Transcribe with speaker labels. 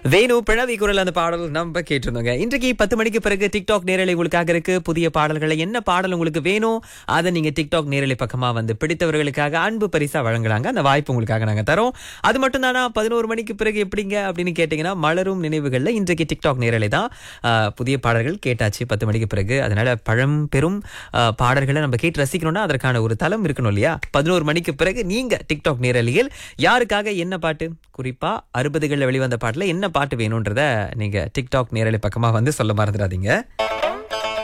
Speaker 1: வேணு பிழவி குரல் அந்த பாடல் நம்ம கேட்டிருந்தோங்க இன்றைக்கு பத்து மணிக்கு பிறகு டிக்டாக் நேரலை உங்களுக்காக இருக்கு புதிய பாடல்களை என்ன பாடல் உங்களுக்கு வேணும் அதை நீங்க டிக்டாக் நேரலை பக்கமா வந்து பிடித்தவர்களுக்காக அன்பு பரிசா வழங்கலாங்க அந்த வாய்ப்பு உங்களுக்காக நாங்க தரோம் அது மட்டும் தானா பதினோரு மணிக்கு பிறகு எப்படிங்க அப்படின்னு கேட்டீங்கன்னா மலரும் நினைவுகள்ல இன்றைக்கு டிக்டாக் நேரலை தான் ஆஹ், புதிய பாடல்கள் கேட்டாச்சு பத்து மணிக்கு பிறகு அதனால பழம் பெரும் ஆஹ், பாடல்களை நம்ம கேட்டு ரசிக்கணும்னா அதற்கான ஒரு தளம் இருக்கணும் இல்லையா பதினோரு மணிக்கு பிறகு நீங்க டிக்டாக் நேரலையில் யாருக்காக என்ன பாட்டு குறிப்பா அறுபதுகளில் வெளிவந்த பாட்டுல என்ன பாட்டு வேணும்ன்றத நீங்க டிக்டாக் நேரலை பக்கமா வந்து சொல்ல மறந்துடாதீங்க